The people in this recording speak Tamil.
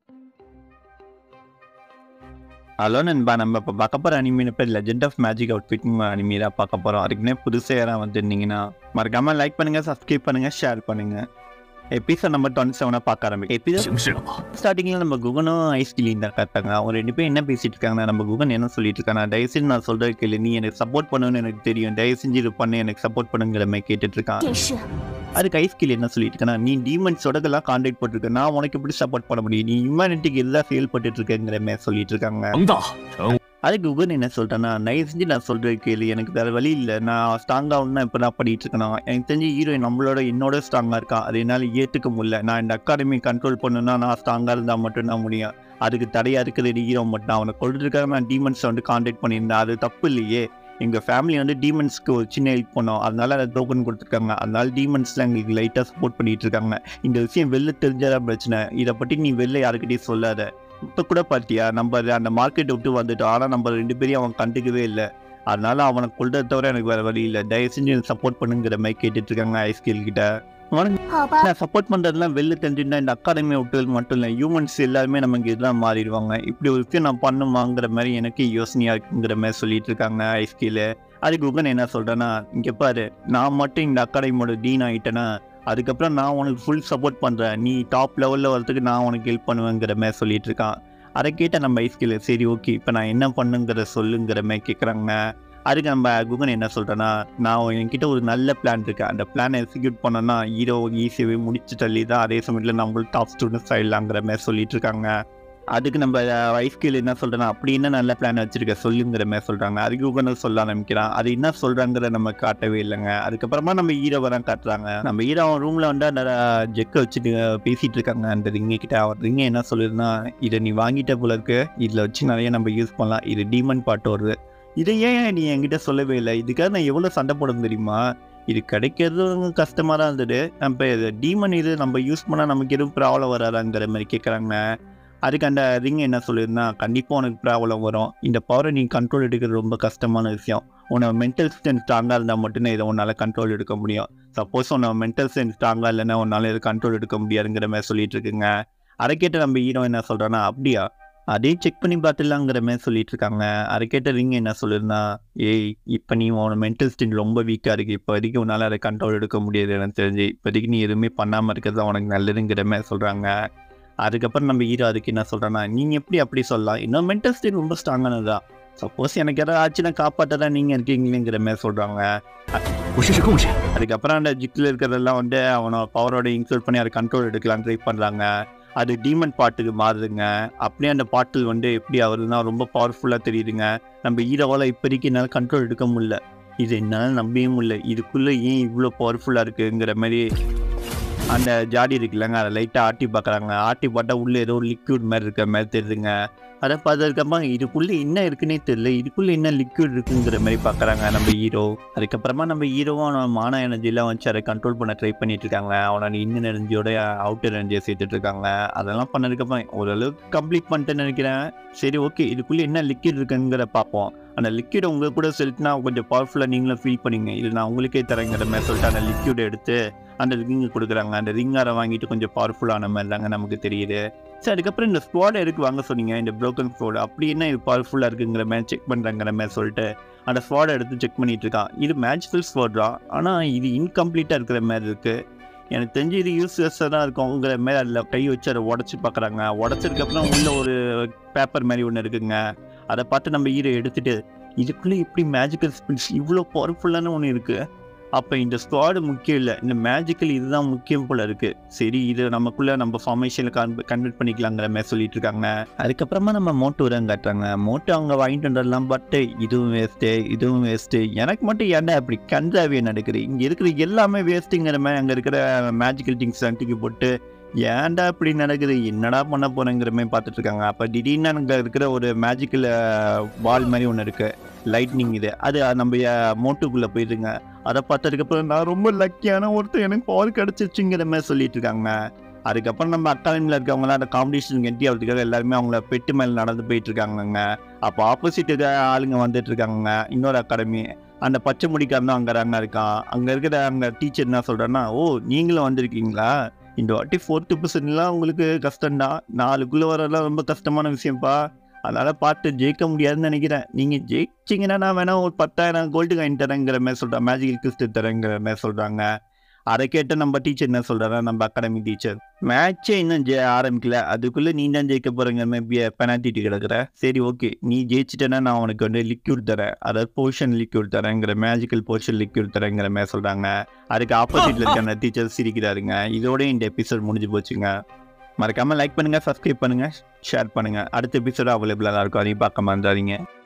ஹலோ நண்பா நம்ம இப்போ பார்க்க போகிற அனிமின பேர் லெஜெண்ட் ஆஃப் மேஜிக் அவுட்ஃபிட்னு அனிமி தான் பார்க்க போகிறோம் அதுக்குன்னே புதுசாக யாராவது வந்துருந்தீங்கன்னா மறக்காமல் லைக் பண்ணுங்கள் சப்ஸ்கிரைப் பண்ணுங்கள் ஷேர் பண்ணுங்கள் எபிசோட் நம்பர் டுவெண்ட்டி செவனாக பார்க்க ஆரம்பிக்கும் எபிசோட் 形式了吗？ ஸ்டார்டிங்கில் நம்ம குகனும் ஐஸ் கிளியும் தான் கட்டாங்க அவங்க ரெண்டு பேரும் என்ன பேசிட்டு இருக்காங்கன்னா நம்ம குகன் என்ன சொல்லிட்டு இருக்காங்க தயவு செஞ்சு நான் சொல்றது கேளு நீ எனக்கு சப்போர்ட் பண்ணணும்னு எனக்கு தெரியும் தயவு செஞ்சு இது பண்ணு எனக்கு சப்போர்ட் பண்ணுங்கிற மாதிரி கேட்டுட்டு இருக்கான் 电视 அதுக்கு ஐஸ் கிளி என்ன சொல்லிட்டு இருக்கேன்னா நீ டீமன்ஸோடக்கெல்லாம் கான்டாக்ட் போட்டிருக்க நான் உனக்கு எப்படி சப்போர்ட் பண்ண முடியும் நீ ஹியூமனிட்டிக்கு எல்லாம் செயல்பட்டு இருக்கேங்கிற மாதிரி சொல்லிட்டு இருக்காங்க 强大成 அதுக்கு உகன் என்ன சொல்லிட்டேன்னா நைஸ் செஞ்சு நான் சொல்றது கேளு எனக்கு வேற வழி இல்லை நான் ஸ்ட்ராங்காக ஒன்று இப்போ நான் பண்ணிட்டு இருக்கேன் எனக்கு தெரிஞ்சு ஹீரோயின் நம்மளோட என்னோட ஸ்ட்ராங்காக இருக்கா அது என்னால் ஏற்றுக்க முடியல நான் இந்த அகாடமி கண்ட்ரோல் பண்ணணும்னா நான் ஸ்ட்ராங்காக இருந்தால் மட்டும்தான் முடியும் அதுக்கு தடையாக இருக்கிறது ஹீரோ மட்டும் அவனை கொள்றதுக்காக நான் டீமன்ஸை வந்து கான்டாக்ட் பண்ணியிருந்தேன் அது தப்பு இல்லையே எங்கள் ஃபேமிலி வந்து டீமன்ஸ்க்கு ஒரு சின்ன ஹெல்ப் பண்ணோம் அதனால அதை டோக்கன் கொடுத்துருக்காங்க அதனால டீமன்ஸ்லாம் எங்களுக்கு லைட்டாக சப்போர்ட் பண்ணிட்டு இருக்காங்க இந்த விஷயம் வெளில தெரிஞ்சாதான் பிரச்சனை இதை பற்றி நீ வெளில யாருக்கிட்டையும் சொல்லாத இப்போ கூட பார்த்தியா நம்ம அந்த மார்க்கெட் விட்டு வந்துட்டோம் ஆனால் நம்ம ரெண்டு பேரையும் அவன் கண்டுக்கவே இல்லை அதனால அவனை கொள்றத தவிர எனக்கு வேற வழி இல்லை தயவு செஞ்சு சப்போர்ட் பண்ணுங்கிற மாதிரி கேட்டுட்டு இருக்காங்க ஐஸ்கில் கிட்ட அவனுக்கு 好吧， நான் சப்போர்ட் பண்ணுறதுலாம் வெளில தெரிஞ்சுட்டா இந்த அகாடமி விட்டு மட்டும் இல்லை ஹியூமன்ஸ் எல்லாருமே நமக்கு இதெல்லாம் மாறிடுவாங்க இப்படி ஒரு விஷயம் நான் பண்ணுமாங்கிற மாதிரி எனக்கு யோசனையாக இருக்குங்கிற மாதிரி சொல்லிட்டு இருக்காங்க ஐஸ்கில் அதுக்கு உகன் என்ன சொல்கிறேன்னா இங்கே பாரு நான் மட்டும் இந்த அகாடமியோட டீன் ஆகிட்டேன்னா அதுக்கப்புறம் நான் உனக்கு ஃபுல் சப்போர்ட் பண்ணுறேன் நீ டாப் லெவலில் வரதுக்கு நான் உனக்கு ஹெல்ப் பண்ணுவேங்கிற மாதிரி சொல்லிட்டு இருக்கான் அதை கேட்ட நம்ம ஐஸ்கில் சரி ஓகே இப்போ நான் என்ன பண்ணுங்கிற சொல்லுங்கிற மாதிரி கேட்குறாங்க அதுக்கு நம்ம குகன் என்ன சொல்கிறேன்னா நான் என்கிட்ட ஒரு நல்ல பிளான் இருக்கு அந்த பிளானை எக்ஸிக்யூட் பண்ணோன்னா ஹீரோ ஈஸியாகவே முடிச்சு தள்ளி தான் அதே சமயத்தில் நம்மளும் டாப் ஸ்டூடெண்ட்ஸ் ஆயிடலாங்கிற மாதிரி சொல்லிட்டு இருக்காங்க அதுக்கு நம்ம வைஃப்கில் என்ன சொல்கிறேன்னா அப்படி என்ன நல்ல பிளான் வச்சிருக்க சொல்லுங்கிற மாதிரி சொல்கிறாங்க அதுக்கு உகன சொல்ல ஆரம்பிக்கிறான் அது என்ன சொல்கிறாங்கிற நம்ம காட்டவே இல்லைங்க அதுக்கப்புறமா நம்ம ஹீரோவை தான் காட்டுறாங்க நம்ம ஹீரோ அவன் ரூமில் வந்து அந்த ஜெக்கை வச்சுட்டு பேசிகிட்டு இருக்காங்க அந்த ரிங்கை கிட்ட அவன் ரிங்கை என்ன சொல்லுதுன்னா இதை நீ வாங்கிட்ட போல இருக்கு இதில் வச்சு நிறைய நம்ம யூஸ் பண்ணலாம் இது டீமன் பாட்டு வருது இதை ஏன் நீ என்கிட்ட சொல்லவே இல்லை இதுக்காக நான் எவ்வளோ சண்டை போடணும் தெரியுமா இது கிடைக்கிறது கஷ்டமாக தான் இருந்தது நம்ம இது டீமன் இது நம்ம யூஸ் பண்ணால் நமக்கு எதுவும் ப்ராப்ளம் வராதாங்கிற மாதிரி கேட்குறாங்க அதுக்கு அந்த ரிங் என்ன சொல்லியிருந்தா கண்டிப்பாக உனக்கு ப்ராப்ளம் வரும் இந்த பவரை நீ கண்ட்ரோல் எடுக்கிறது ரொம்ப கஷ்டமான விஷயம் உன்னோட மென்டல் ஸ்ட்ரென்த் ஸ்ட்ராங்காக இருந்தால் மட்டும்தான் இதை உன்னால் கண்ட்ரோல் எடுக்க முடியும் சப்போஸ் உன்னோட மென்டல் ஸ்ட்ரென்த் ஸ்ட்ராங்காக இல்லைன்னா உன்னால் இதை கண்ட்ரோல் எடுக்க முடியாதுங்கிற மாதிரி சொல்லிட்டு இருக்குங்க அதை கேட்டு நம்ம ஹீரோ என்ன சொல்கிறேன்னா அப்படியா அதே செக் பண்ணி பார்த்துலாங்கிற மாதிரி சொல்லிட்டு இருக்காங்க அதை கேட்ட ரிங் என்ன சொல்லிருந்தா ஏய் இப்போ நீ உன மென்டல் ஸ்டேட் ரொம்ப வீக்காக இருக்கு இப்போ வரைக்கும் உன்னால் அதை கண்ட்ரோல் எடுக்க முடியாது எனக்கு தெரிஞ்சு இப்போதைக்கு நீ எதுவுமே பண்ணாமல் இருக்கிறது தான் உனக்கு நல்லதுங்கிற மாதிரி சொல்கிறாங்க அதுக்கப்புறம் நம்ம ஹீரோ அதுக்கு என்ன சொல்கிறேன்னா நீங்கள் எப்படி அப்படி சொல்லலாம் இன்னும் மென்டல் ஸ்டேட் ரொம்ப ஸ்ட்ராங்கானதா சப்போஸ் எனக்கு யாராவது ஆச்சுன்னா காப்பாற்ற தான் நீங்கள் இருக்கீங்களேங்கிற மாதிரி சொல்கிறாங்க 我试试贡献。 அதுக்கப்புறம் அந்த ஜிக்கில் இருக்கிறதெல்லாம் வந்து அவனோட பவரோட இன்க்ளூட் பண்ணி அதை கண்ட்ரோல் எடுக்கலாம் ட்ரை பண்ணுறாங்க அது டீமன் பாட்டுக்கு மாறுதுங்க அப்படியே அந்த பாட்டில் வந்து எப்படி ஆகுதுன்னா ரொம்ப பவர்ஃபுல்லாக தெரியுதுங்க நம்ம ஹீரோவால் இப்போதைக்கு என்னால் கண்ட்ரோல் எடுக்க முடியல இது என்னால் நம்பவே முடியல இதுக்குள்ளே ஏன் இவ்வளோ பவர்ஃபுல்லாக இருக்குங்கிற மாதிரி அந்த ஜாடி இருக்குல்லங்க அதை லைட்டாக ஆட்டி பார்க்குறாங்க ஆட்டி பார்த்தா உள்ளே ஏதோ லிக்விட் மாதிரி இருக்கிற மாதிரி தெரியுதுங்க அதை பார்த்ததுக்கப்புறம் இதுக்குள்ளே என்ன இருக்குன்னே தெரியல இதுக்குள்ளே என்ன லிக்விட் இருக்குங்கிற மாதிரி பார்க்குறாங்க நம்ம ஹீரோ அதுக்கப்புறமா நம்ம ஹீரோவும் அவனோட மான எனர்ஜிலாம் வச்சு அதை கண்ட்ரோல் பண்ண ட்ரை பண்ணிட்டு இருக்காங்க அவனோட இன்னர் எனர்ஜியோட அவுட்டர் எனர்ஜியை சேர்த்துட்டு இருக்காங்க அதெல்லாம் பண்ணதுக்கப்புறம் ஓரளவுக்கு கம்ப்ளீட் பண்ணிட்டேன்னு நினைக்கிறேன் சரி ஓகே இதுக்குள்ளே என்ன லிக்விட் இருக்குங்கிற பார்ப்போம் அந்த லிக்விட் உங்க கூட செலுத்தினா கொஞ்சம் பவர்ஃபுல்லாக நீங்களும் ஃபீல் பண்ணீங்க இல்லை நான் உங்களுக்கே தரேங்கிற மாதிரி சொல்லிட்டு அந்த லிக்விட் எடுத்து அந்த ரிங்கு கொடுக்குறாங்க அந்த ரிங்காரை வாங்கிட்டு கொஞ்சம் பவர்ஃபுல்லான மாதிரி தாங்க நமக்கு தெரியுது சரி அதுக்கப்புறம் இந்த ஸ்குவாட் எதுக்கு வாங்க சொன்னீங்க இந்த ப்ரோக்கன் ஸ்குவாட் அப்படி என்ன இது பவர்ஃபுல்லாக இருக்குங்கிற மாதிரி செக் பண்ணுறாங்கிற மாதிரி சொல்லிட்டு அந்த ஸ்குவாடை எடுத்து செக் பண்ணிட்டு இருக்கான் இது மேஜிக்கல் ஸ்குவாட் தான் ஆனால் இது இன்கம்ப்ளீட்டாக இருக்கிற மாதிரி இருக்குது எனக்கு தெரிஞ்சு இது யூஸ்லெஸ்ஸாக தான் இருக்குங்கிற மாதிரி அதில் கை வச்சு அதை உடச்சி பார்க்குறாங்க உடச்சதுக்கப்புறம் உள்ள ஒரு பேப்பர் மாதிரி ஒன்று இருக்குங்க அதை பார்த்து நம்ம ஹீரோ எடுத்துட்டு இதுக்குள்ளே எப்படி மேஜிக்கல் ஸ்பில்ஸ் இவ்வளோ பவர்ஃபுல்லான ஒன்று இருக்குது அப்போ இந்த ஸ்குவாடு முக்கியம் இல்லை இந்த மேஜிக்கல் இதுதான் முக்கியம் போல இருக்கு சரி இது நமக்குள்ள நம்ம ஃபார்மேஷனில் கன்வெர்ட் பண்ணிக்கலாங்கிற மாதிரி சொல்லிட்டு இருக்காங்க அதுக்கப்புறமா நம்ம மோட்டோ தான் காட்டுறாங்க மோட்டோ அவங்க வாங்கிட்டு வந்துடலாம் பட் இதுவும் வேஸ்ட்டு இதுவும் வேஸ்ட்டு எனக்கு மட்டும் ஏன்டா இப்படி கன்றாவே நடக்குது இங்கே இருக்கிற எல்லாமே வேஸ்ட்டுங்கிற மாதிரி அங்கே இருக்கிற மேஜிக்கல் திங்ஸ் தூக்கி போட்டு ஏன்டா இப்படி நடக்குது என்னடா பண்ண போறேங்கிற மாதிரி பார்த்துட்டு இருக்காங்க அப்போ திடீர்னு அங்கே இருக்கிற ஒரு மேஜிக்கல் பால் மாதிரி ஒன்று இருக்கு லைட்னிங் இது அது நம்ம மோட்டுக்குள்ளே போயிடுங்க அதை பார்த்ததுக்கப்புறம் நான் ரொம்ப லக்கியான ஒருத்தர் எனக்கு பவர் கிடச்சிருச்சுங்கிற மாதிரி சொல்லிட்டு இருக்காங்க அதுக்கப்புறம் நம்ம அகாடமியில் இருக்கவங்களாம் அந்த காம்படிஷன் என்ட்ரி ஆகிறதுக்காக எல்லாருமே அவங்கள பெட்டு மேலே நடந்து போயிட்டு இருக்காங்கங்க அப்போ ஆப்போசிட் ஆளுங்க வந்துட்டு இருக்காங்க இன்னொரு அகாடமி அந்த பச்சை முடிக்காரன் தான் அங்கே தாங்க இருக்கான் அங்கே இருக்கிற அங்கே டீச்சர் என்ன சொல்கிறேன்னா ஓ நீங்களும் வந்திருக்கீங்களா இந்த வாட்டி ஃபோர்த்து பர்சன்ட்லாம் உங்களுக்கு கஷ்டம்தான் நாலுக்குள்ளே வரலாம் ரொம்ப கஷ்டமான விஷயம்ப்பா அதனால பார்த்து ஜெயிக்க முடியாதுன்னு நினைக்கிறேன் நீங்கள் ஜெயிச்சிங்கன்னா நான் வேணா ஒரு பத்தாயிரம் கோல்டு காயின் தரேங்கிற மாதிரி சொல்கிறேன் மேஜிக்கல் கிறிஸ்து தரேங்கிற மாதிரி சொல்கிறாங்க அதை கேட்ட நம்ம டீச்சர் என்ன சொல்கிறாரா நம்ம அகாடமி டீச்சர் மேட்சே இன்னும் ஜெய ஆரம்பிக்கல அதுக்குள்ளே நீ தான் ஜெயிக்க போகிறங்க மேபி பெனால்ட்டி கிடக்குற சரி ஓகே நீ ஜெயிச்சிட்டேன்னா நான் உனக்கு வந்து லிக்யூட் தரேன் அதாவது போர்ஷன் லிக்யூட் தரேங்கிற மேஜிக்கல் போர்ஷன் லிக்யூட் தரேங்கிற மாதிரி சொல்கிறாங்க அதுக்கு ஆப்போசிட்டில் இருக்க அந்த டீச்சர் சிரிக்கிறாருங்க இதோட இந்த எபிசோட் முடிஞ்சு போச்சுங்க மறக்காமல் லைக் பண்ணுங்கள் சப்ஸ்கிரைப் பண்ணுங்கள் ஷேர் பண்ணுங்கள் அடுத்த எபிசோட அவைலபிளாக இருக்கும் அதையும் பார்க்க மறந்துடாதீங்க